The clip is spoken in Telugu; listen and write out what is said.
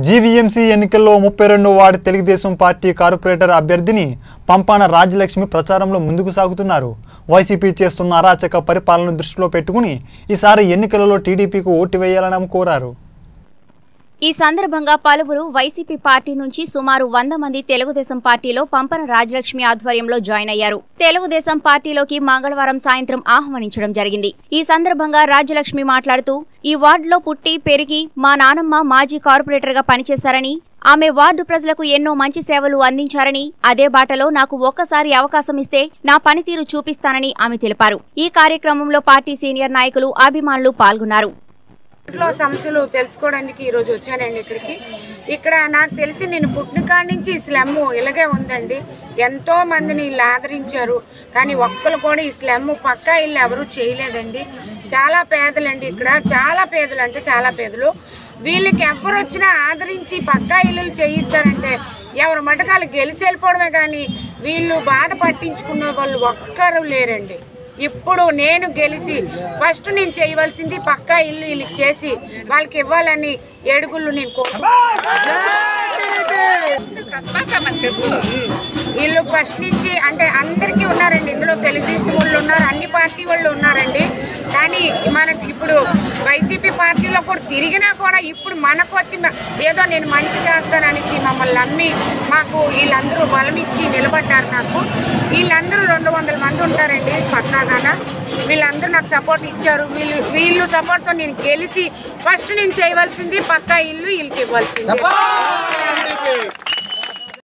జీవీఎంసీ ఎన్నికల్లో ముప్పై రెండో వార్డు తెలుగుదేశం పార్టీ కార్పొరేటర్ అభ్యర్థిని పంపాన రాజ్యలక్ష్మి ప్రచారంలో ముందుకు సాగుతున్నారు వైసీపీ చేస్తున్న అరాచక పరిపాలన దృష్టిలో పెట్టుకుని ఈసారి ఎన్నికలలో టీడీపీకి ఓటు వేయాలని ఆమె కోరారు ఈ సందర్భంగా పలువురు వైసీపీ పార్టీ నుంచి సుమారు వంద మంది తెలుగుదేశం పార్టీలో పంపన రాజలక్ష్మి ఆధ్వర్యంలో జాయిన్ అయ్యారు తెలుగుదేశం పార్టీలోకి మంగళవారం సాయంత్రం ఆహ్వానించడం జరిగింది ఈ సందర్భంగా రాజ్యలక్ష్మి మాట్లాడుతూ ఈ వార్డులో పుట్టి పెరిగి మా నానమ్మ మాజీ కార్పొరేటర్ గా పనిచేశారని ఆమె వార్డు ప్రజలకు ఎన్నో మంచి సేవలు అందించారని అదే బాటలో నాకు ఒక్కసారి అవకాశం ఇస్తే నా పనితీరు చూపిస్తానని ఆమె తెలిపారు ఈ కార్యక్రమంలో పార్టీ సీనియర్ నాయకులు అభిమానులు పాల్గొన్నారు ఇంట్లో సమస్యలు తెలుసుకోవడానికి ఈరోజు వచ్చానండి ఇక్కడికి ఇక్కడ నాకు తెలిసి నేను పుట్టిన కాడి నుంచి ఈ స్లమ్ ఇలాగే ఉందండి ఎంతో మందిని ఇలా ఆదరించారు కానీ ఒక్కరు కూడా ఈ స్లమ్ పక్కా ఇల్లు ఎవరు చేయలేదండి చాలా పేదలండి ఇక్కడ చాలా పేదలు అంటే చాలా పేదలు వీళ్ళకి ఎవరు వచ్చినా ఆదరించి పక్కా ఇల్లులు చేయిస్తారంటే ఎవరి మటకాలు గెలిచి వెళ్ళిపోవడమే కానీ వీళ్ళు బాధ పట్టించుకున్న వాళ్ళు ఒక్కరు లేరండి ఇప్పుడు నేను గెలిచి ఫస్ట్ నేను చేయవలసింది పక్కా ఇల్లు వీళ్ళకి చేసి వాళ్ళకి ఇవ్వాలని ఏడుగుళ్ళు నేను కోరుకుంటున్నాను. వీళ్ళు ఫస్ట్ నుంచి అంటే అందరికీ ఉన్నారండి ఇందులో తెలుగుదేశం వాళ్ళు ఉన్నారు అన్ని పార్టీ వాళ్ళు ఉన్నారండి కానీ మనకి ఇప్పుడు వైసీపీ పార్టీలో కూడా తిరిగినా కూడా ఇప్పుడు మనకు వచ్చి మ- ఏదో నేను మంచి చేస్తాననేసి మమ్మల్ని నమ్మి మాకు వీళ్ళందరూ బలం ఇచ్చి నిలబడ్డారు నాకు వీళ్ళందరూ రెండు వందల మంది ఉంటారండి పద్నాగాన వీళ్ళందరూ నాకు సపోర్ట్ ఇచ్చారు వీళ్ళు వీళ్ళు సపోర్ట్తో నేను గెలిచి ఫస్ట్ నేను చేయవలసింది పక్కా ఇల్లు వీళ్ళకి ఇవ్వాల్సింది